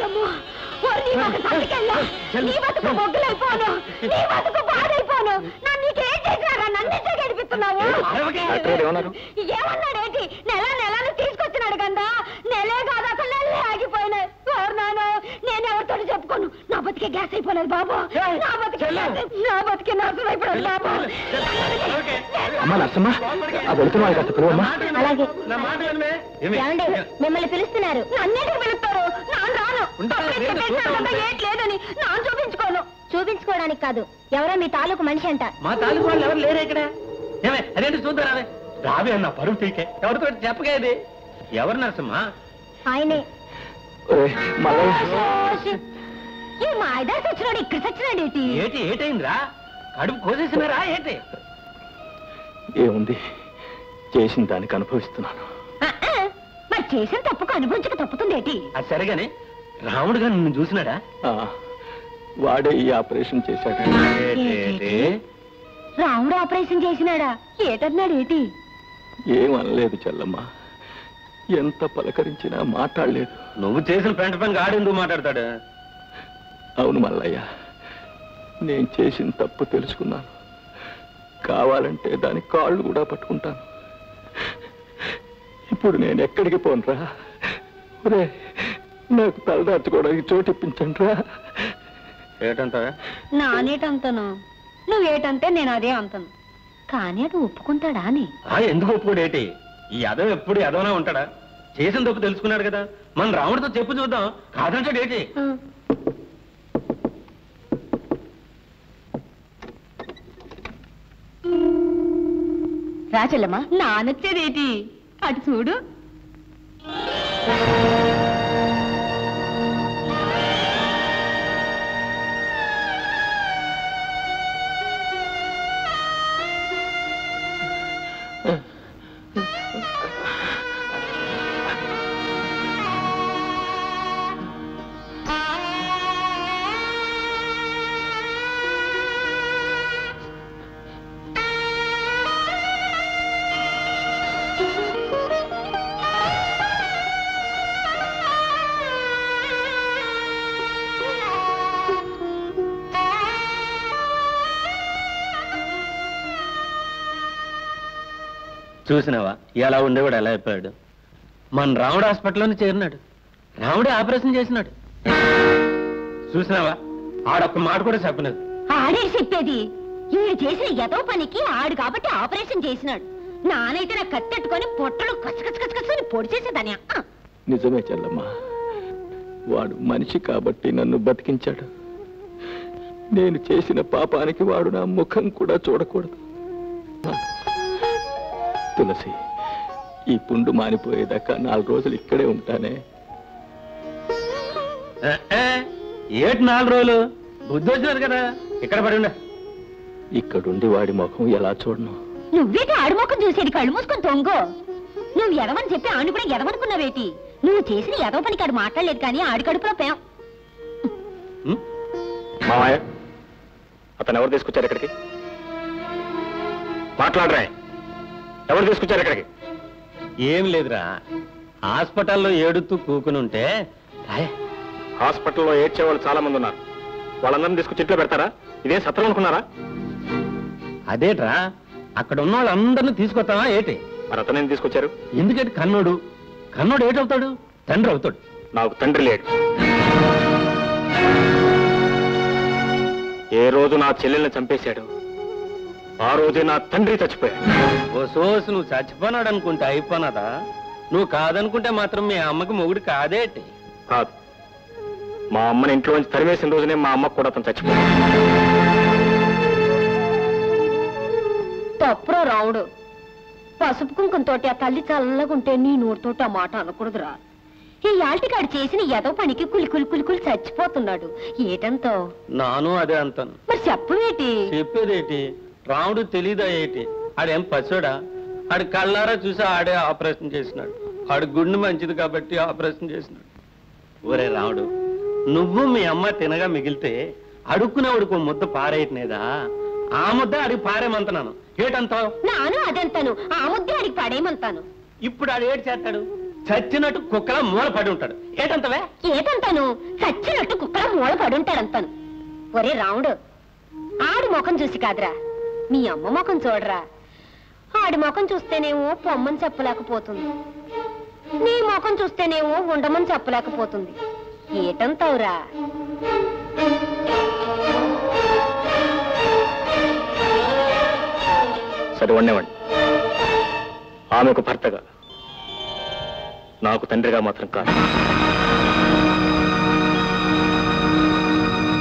ఓరమ్మో ఓరి నీ ఒక సందికెళ్ళా నీ బతుకు మొగ్గులైపోను నీ బతుకు బాధైపోను నన్ను నీకేం చేసినారా నన్ను గడిపిస్తున్నావు డాక్టర్ గారు ఏమన్నారు ఏమన్నాడేంటి నెల నెలను తీసుకొచ్చినాడు కదా నెలే కాదు అసలు నెలలే ఆగిపోయినాయి ఓరు నాయనో, నేను ఎవరితో చెప్పుకోను నా బతికే గ్యాస్ అయిపోలేదు బాబు నా బతికే గ్యాస్ అయి- నా బతికే నాశనం అయిపోలేదు బాబు అమ్మా నర్సమ్మా ఆ వెళుతున్న వాళ్ళు కాస్త పిలువమ్మా అలాగే నా మాట వినవే? ఏమి? ఏమండి మిమ్మల్ని పిలుస్తున్నారు నన్నేటికి పిలుస్తారు నాన్న రాను ఉంటా, అప్పుడే లేదు, చెప్పేసినారు చూస్తా కదా, ఏట్ లేదని నాన్న చూపించుకోను చూపించుకోవడానికి కాదు ఎవరో మీ తాలూకు మనిషి అంట మా తాలూకు వాళ్ళు ఎవరు లేరే ఇక్కడ ఏమే అదేంటి చూద్దాం రావే రావే అన్న పరువు తీకే ఎవరితో చెప్పగా ఇది ఎవరు నరసమ్మా ఆయనే ఒరేయ్, మల్లయ్య ఈ మా ఐదారు చచ్చినాడు ఇక్కడ చచ్చినాడు ఏంటి ఏటి ఏటైందిరా కడుపు కోసేసినారా ఏంటి ఏముంది చేసిన దానికి అనుభవిస్తున్నాను ఆ, ఆ, మరి చేసిన తప్పుకు అనుభవించక తప్పుతుంది ఏంటి అది సరేగాని రాముడుగా నిన్ను చూసినాడా ఆ, వాడే ఈ ఆపరేషన్ చేశాడు ఏటేటి? రాముడు ఆపరేషన్ చేసినాడా ఏటన్నాడు ఏంటి ఏమనలేదు చెల్లమ్మ ఎంత పలకరించినా మాట్లాడలేదు నువ్వు చేసిన పెంట పనికి ఆడెందుకు మాట్లాడతాడు అవును మల్లయ్య నేను చేసిన తప్పు తెలుసుకున్నాను కావాలంటే దాని కాళ్ళు కూడా పట్టుకుంటాను ఇప్పుడు నేను ఎక్కడికి పోనురా ఒరే నాకు తలదార్చుకోవడానికి చోటు ఇప్పించండి రా ఏటంటావా నానేటంతను నువ్వేటంటే నేను అదే అంతను కానీ అది ఒప్పుకుంటాడా అని ఆ ఎందుకు ఒప్పుకోడు ఏటి ఈ యదవ ఎప్పుడు యదవనా ఉంటాడా చేసిన తప్పు తెలుసుకున్నాడు కదా మన రాముడితో చెప్పు చూద్దాం కాదంటాడు ఏంటి రాచల్లమ్మా నానొచ్చేదేటి అటు చూడు చూసినావా ఎలా ఉండేవాడు ఎలా అయిపోయాడు మన రాముడు హాస్పిటల్లోనే చేరినాడు రాముడే ఆపరేషన్ చేసినాడు చూసినావా ఆడొక్క మాట కూడా చెప్పలేదు ఆడే చెప్పేది ఈడు చేసిన ఎదో పనికి ఆడు కాబట్టి ఆపరేషన్ చేసినాడు నానైతే నా కత్తెట్టుకొని పొట్టలు కచ్చకచ్చకచ్చని పొడి చేసేదాని అక్క నిజమే చెల్లమ్మ వాడు మనిషి కాబట్టి నన్ను బతికించాడు నేను చేసిన పాపానికి వాడు నా ముఖం కూడా చూడకూడదు తులసి ఈ పుండు మానిపోయేదాకా నాలుగు రోజులు ఇక్కడే ఉంటానే ఏ, ఏ, ఏటి నాలుగు రోజులు బుద్ధి వచ్చినారు కదా ఇక్కడ పడి ఉండే ఇక్కడుండి వాడి ముఖం ఎలా చూడను నువ్వేటి ఆడుమోకం చూసేది కళ్ళు మూసుకొని తొంగో నువ్వు ఎదవని చెప్పి ఆడు కూడా ఎదవనుకున్నావేటి నువ్వు చేసిన ఎదవ పనికి ఆడు మాట్లాడలేదు కానీ ఆడి కడుపులో పేం ఉం? మామయ్య అతను ఎవరు తీసుకొచ్చారు ఇక్కడికి మాట్లాడరా ఎవరు తీసుకొచ్చారు ఇక్కడికి ఏం లేదురా హాస్పిటల్లో ఏడుతూ కూకుని ఉంటే రాయ్, హాస్పిటల్లో ఏడ్చే వాళ్ళు చాలా మంది ఉన్నారు వాళ్ళందరినీ తీసుకొచ్చి ఇంట్లో పెడతారా ఇదేం సత్రం అనుకున్నారా అదేట్రా అక్కడ ఉన్న వాళ్ళందరినీ తీసుకొస్తావా ఏటి మరి అతను ఎందుకు తీసుకొచ్చారు ఎందుకంటే కన్నోడు కన్నోడు ఏటవుతాడు తండ్రి అవుతాడు నాకు తండ్రి లేడు ఏ రోజు నా చెల్లెల్ని చంపేశాడు ఆ రోజే నా తండ్రి చచ్చిపోయాడు ఓ సోసు నువ్వు చచ్చిపోనాడు అనుకుంటే అయిపోనాదా నువ్వు కాదనుకుంటే మాత్రం మీ అమ్మకి మొగుడు కాదేటి కాదు మా అమ్మని ఇంట్లోంచి తరివేసిన రోజునే మా అమ్మకు కూడా అతను చచ్చిపోయాడు తప్పురా రావుడు పసుపు కుంకుమతోటి ఆ తల్లి చల్లగుంటే నీ నోటితోటి ఆ మాట అనకూడదురా ఈ యాల్టికాడు చేసిన ఎదో పనికి కులి కులి కులి కులి చచ్చిపోతున్నాడు ఏటంతో నాను అదే అంటాను మరి చెప్పవేటి చెప్పేదేటి రాముడు తెలీదా ఏటి ఆడేం పశుడా ఆడు కళ్ళారా చూసి ఆడే ఆపరేషన్ చేసినాడు ఆడు గుండె మంచిది కాబట్టి ఆపరేషన్ చేసినాడు ఒరే రాముడు నువ్వు మీ అమ్మ తినగా మిగిలితే అడుక్కునేవాడికి ఓ ముద్ద పారేయట్లేదా ఆ ముద్ద అడిగి పారేమంటున్నాను ఏటంతావు నాను అదంతాను ఆ ముద్దే అడిగి పడేయమంతాను ఇప్పుడు ఆడు ఏడు చేస్తాడు చచ్చినట్టు కుక్కలా మూల పడి ఉంటాడు ఏటంతవే ఏదంటాను చచ్చినట్టు కుక్కల మూల పడుంటాడంతాను ఒరే రాముడు ఆడి ముఖం చూసి కాదురా మీ అమ్మ ముఖం చూడరా ఆడి ముఖం చూస్తేనేమో పొమ్మని చెప్పలేకపోతుంది నీ ముఖం చూస్తేనేమో ఉండమని చెప్పలేకపోతుంది ఏటంతావురా సరే వండేవండి ఆమె ఒక భర్తగా నాకు తండ్రిగా మాత్రం కాదు